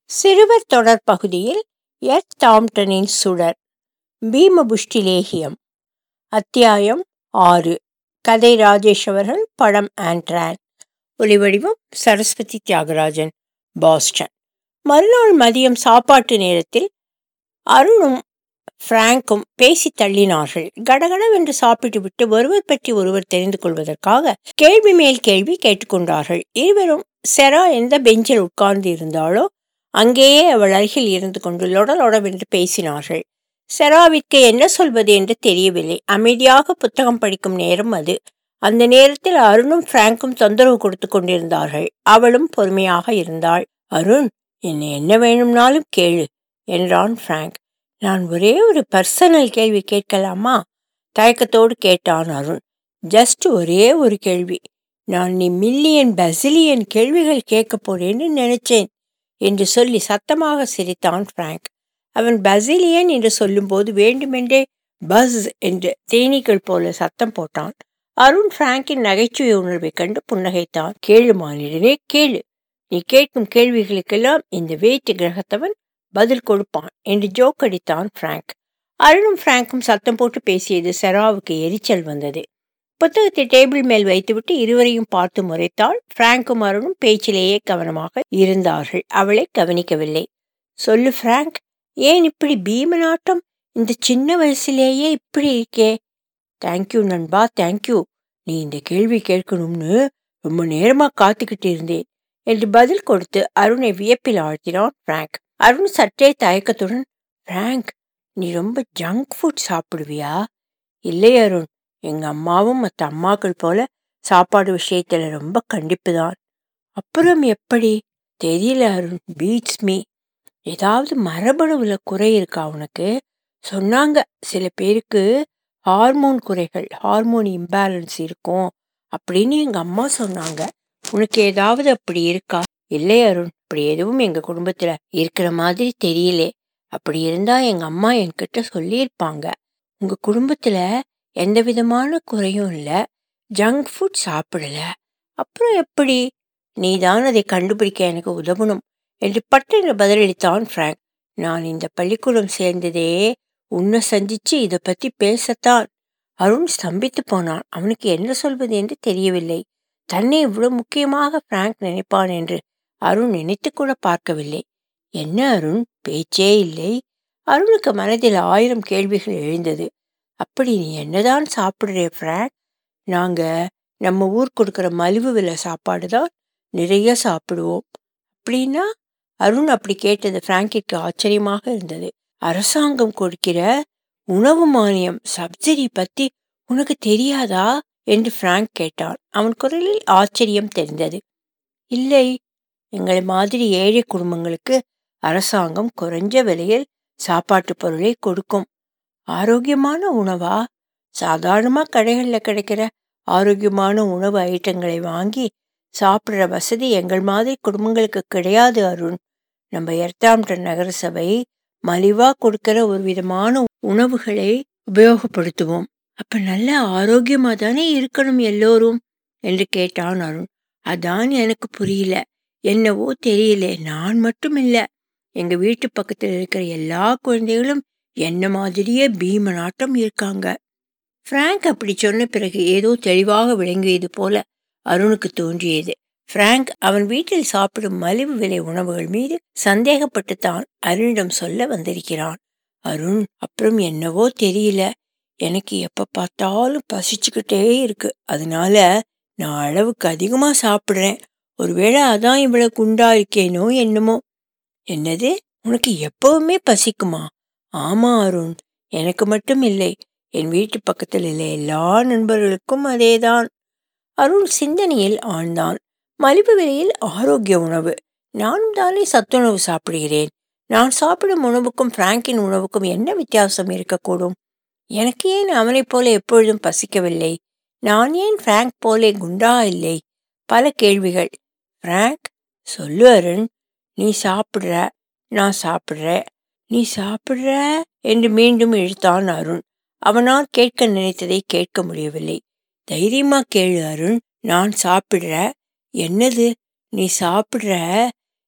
சிறுவர் தொடர் பகுதியில் எர்த் டாம்டனின் சுடர் பீமபுஷ்டி லேகியம் அத்தியாயம் ஆறு கதை ராஜேஷ் அவர்கள் படம் ஆண்ட்ரான் ஒலிவடிவம் சரஸ்வதி தியாகராஜன் பாஸ்டன் மறுநாள் மதியம் சாப்பாட்டு நேரத்தில் அருணும் பிராங்கும் பேசி தள்ளினார்கள் கடகடவென்று சாப்பிட்டு விட்டு ஒருவர் பற்றி ஒருவர் தெரிந்து கொள்வதற்காக கேள்வி மேல் கேள்வி கேட்டுக்கொண்டார்கள் இருவரும் செரா எந்த பெஞ்சில் உட்கார்ந்து இருந்தாலோ அங்கேயே அவள் அருகில் இருந்து கொண்டு லொடலொடவென்று பேசினார்கள் செராவிற்கு என்ன சொல்வது என்று தெரியவில்லை அமைதியாக புத்தகம் படிக்கும் நேரம் அது அந்த நேரத்தில் அருணும் பிராங்கும் தொந்தரவு கொடுத்து கொண்டிருந்தார்கள் அவளும் பொறுமையாக இருந்தாள் அருண் என்னை என்ன வேணும்னாலும் கேளு என்றான் பிராங்க் நான் ஒரே ஒரு பர்சனல் கேள்வி கேட்கலாமா தயக்கத்தோடு கேட்டான் அருண் ஜஸ்ட் ஒரே ஒரு கேள்வி நான் நீ மில்லியன் பசிலியன் கேள்விகள் கேட்க போறேன்னு நினைச்சேன் என்று சொல்லி சத்தமாக சிரித்தான் பிராங்க் அவன் பசிலியன் என்று சொல்லும்போது வேண்டுமென்றே பஸ் என்று தேனீக்கள் போல சத்தம் போட்டான் அருண் பிராங்கின் நகைச்சுவை உணர்வைக் கண்டு புன்னகைத்தான் கேளு மானிடனே கேளு நீ கேட்கும் கேள்விகளுக்கெல்லாம் இந்த வேற்று கிரகத்தவன் பதில் கொடுப்பான் என்று ஜோக் அடித்தான் பிராங்க் அருணும் பிராங்கும் சத்தம் போட்டு பேசியது செராவுக்கு எரிச்சல் வந்தது புத்தகத்தை டேபிள் மேல் வைத்துவிட்டு இருவரையும் பார்த்து முறைத்தாள் பிராங்கும் அருணும் பேச்சிலேயே கவனமாக இருந்தார்கள் அவளை கவனிக்கவில்லை சொல்லு பிராங்க் ஏன் இப்படி பீமநாட்டம் இந்த சின்ன வயசுலேயே இப்படி இருக்கே தேங்க்யூ நண்பா தேங்க்யூ நீ இந்த கேள்வி கேட்கணும்னு ரொம்ப நேரமா காத்துக்கிட்டு இருந்தேன் என்று பதில் கொடுத்து அருணை வியப்பில் ஆழ்த்தினான் பிராங்க் அருண் சற்றே தயக்கத்துடன் பிராங்க் நீ ரொம்ப ஜங்க் ஃபுட் சாப்பிடுவியா இல்லை அருண் எங்க அம்மாவும் மற்ற அம்மாக்கள் போல சாப்பாடு விஷயத்துல ரொம்ப கண்டிப்பு தான் அப்புறம் எப்படி தெரியல அருண் பீட்ஸ் மீ ஏதாவது மரபணுவில் குறை இருக்கா உனக்கு சொன்னாங்க சில பேருக்கு ஹார்மோன் குறைகள் ஹார்மோன் இம்பேலன்ஸ் இருக்கும் அப்படின்னு எங்க அம்மா சொன்னாங்க உனக்கு ஏதாவது அப்படி இருக்கா இல்லை அருண் அப்படி எதுவும் எங்க குடும்பத்துல இருக்கிற மாதிரி தெரியலே அப்படி இருந்தா எங்க அம்மா என்கிட்ட சொல்லியிருப்பாங்க உங்க குடும்பத்துல எந்த விதமான குறையும் இல்லை ஜங்க் ஃபுட் சாப்பிடல அப்புறம் எப்படி நீ தான் அதை கண்டுபிடிக்க எனக்கு உதவணும் என்று பட்டென்று பதிலளித்தான் ஃப்ராங்க் நான் இந்த பள்ளிக்கூடம் சேர்ந்ததே உன்னை சந்திச்சு இதை பத்தி பேசத்தான் அருண் ஸ்தம்பித்து போனான் அவனுக்கு என்ன சொல்வது என்று தெரியவில்லை தன்னை இவ்வளவு முக்கியமாக பிராங்க் நினைப்பான் என்று அருண் நினைத்து கூட பார்க்கவில்லை என்ன அருண் பேச்சே இல்லை அருணுக்கு மனதில் ஆயிரம் கேள்விகள் எழுந்தது அப்படி நீ என்னதான் சாப்பிடுறே ஃப்ராங்க் நாங்க நம்ம ஊர் கொடுக்குற மலிவு விலை சாப்பாடு தான் நிறைய சாப்பிடுவோம் அப்படின்னா அருண் அப்படி கேட்டது பிராங்கிற்கு ஆச்சரியமாக இருந்தது அரசாங்கம் கொடுக்கிற உணவு மானியம் சப்சிடி பத்தி உனக்கு தெரியாதா என்று பிராங்க் கேட்டான் அவன் குரலில் ஆச்சரியம் தெரிந்தது இல்லை எங்களை மாதிரி ஏழை குடும்பங்களுக்கு அரசாங்கம் குறைஞ்ச விலையில் சாப்பாட்டு பொருளை கொடுக்கும் ஆரோக்கியமான உணவா சாதாரணமா கடைகளில் கிடைக்கிற ஆரோக்கியமான உணவு ஐட்டங்களை வாங்கி சாப்பிட்ற வசதி எங்கள் மாதிரி குடும்பங்களுக்கு கிடையாது அருண் நம்ம எர்த்தாம்டன் நகரசபை மலிவா கொடுக்கிற ஒரு விதமான உணவுகளை உபயோகப்படுத்துவோம் அப்ப நல்ல ஆரோக்கியமா தானே இருக்கணும் எல்லோரும் என்று கேட்டான் அருண் அதான் எனக்கு புரியல என்னவோ தெரியல நான் மட்டும் இல்ல எங்க வீட்டு பக்கத்துல இருக்கிற எல்லா குழந்தைகளும் என்ன மாதிரியே பீமநாட்டம் இருக்காங்க பிராங்க் அப்படி சொன்ன பிறகு ஏதோ தெளிவாக விளங்கியது போல அருணுக்கு தோன்றியது பிராங்க் அவன் வீட்டில் சாப்பிடும் மலிவு விலை உணவுகள் மீது சந்தேகப்பட்டு தான் அருணிடம் சொல்ல வந்திருக்கிறான் அருண் அப்புறம் என்னவோ தெரியல எனக்கு எப்ப பார்த்தாலும் பசிச்சுக்கிட்டே இருக்கு அதனால நான் அளவுக்கு அதிகமா சாப்பிடுறேன் ஒருவேளை அதான் இவ்வளவு குண்டா இருக்கேனோ என்னமோ என்னது உனக்கு எப்பவுமே பசிக்குமா ஆமா அருண் எனக்கு மட்டும் இல்லை என் வீட்டு பக்கத்தில் உள்ள எல்லா நண்பர்களுக்கும் அதேதான் அருண் சிந்தனையில் ஆழ்ந்தான் மலிவு விலையில் ஆரோக்கிய உணவு நானும் தானே சத்துணவு சாப்பிடுகிறேன் நான் சாப்பிடும் உணவுக்கும் பிராங்கின் உணவுக்கும் என்ன வித்தியாசம் இருக்கக்கூடும் எனக்கு ஏன் அவனைப் போல எப்பொழுதும் பசிக்கவில்லை நான் ஏன் பிராங்க் போலே குண்டா இல்லை பல கேள்விகள் பிராங்க் சொல்லு அருண் நீ சாப்பிடுற நான் சாப்பிடுற நீ சாப்பிடுற என்று மீண்டும் இழுத்தான் அருண் அவனால் கேட்க நினைத்ததை கேட்க முடியவில்லை தைரியமா கேளு அருண் நான் சாப்பிடுற என்னது நீ சாப்பிடுற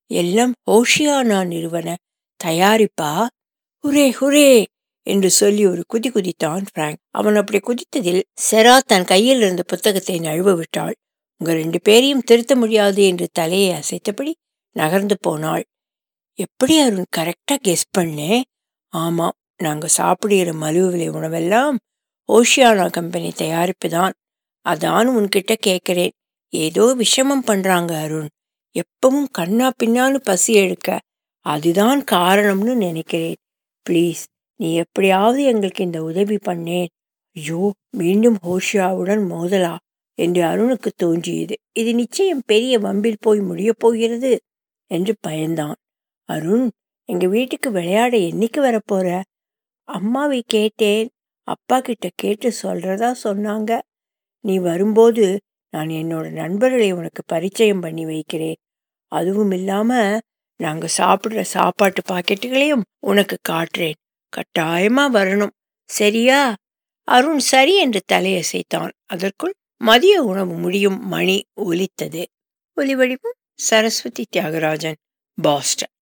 எல்லாம் ஓஷியானா நிறுவன தயாரிப்பா ஹுரே ஹுரே என்று சொல்லி ஒரு குதி குதித்தான் பிராங்க் அவன் அப்படி குதித்ததில் செரா தன் கையில் இருந்த புத்தகத்தை நழுவ விட்டாள் உங்க ரெண்டு பேரையும் திருத்த முடியாது என்று தலையை அசைத்தபடி நகர்ந்து போனாள் எப்படி அருண் கரெக்டா கெஸ் பண்ணேன் ஆமாம் நாங்க சாப்பிடுகிற மலிவு விலை உணவெல்லாம் ஓஷியானா கம்பெனி தயாரிப்பு தான் அதான் உன்கிட்ட கேட்கிறேன் ஏதோ விஷமம் பண்றாங்க அருண் எப்பவும் கண்ணா பின்னான்னு பசி எடுக்க அதுதான் காரணம்னு நினைக்கிறேன் ப்ளீஸ் நீ எப்படியாவது எங்களுக்கு இந்த உதவி பண்ணேன் ஐயோ மீண்டும் ஹோஷியாவுடன் மோதலா என்று அருணுக்கு தோன்றியது இது நிச்சயம் பெரிய வம்பில் போய் முடியப் போகிறது என்று பயந்தான் அருண் எங்க வீட்டுக்கு விளையாட என்னைக்கு வரப்போற அம்மாவை கேட்டேன் அப்பா கிட்ட கேட்டு சொல்றதா சொன்னாங்க நீ வரும்போது நான் என்னோட நண்பர்களை உனக்கு பரிச்சயம் பண்ணி வைக்கிறேன் அதுவும் இல்லாம நாங்க சாப்பிடுற சாப்பாட்டு பாக்கெட்டுகளையும் உனக்கு காட்டுறேன் கட்டாயமா வரணும் சரியா அருண் சரி என்று தலையசைத்தான் அதற்குள் மதிய உணவு முடியும் மணி ஒலித்தது ஒலிவடிவும் சரஸ்வதி தியாகராஜன் பாஸ்டன்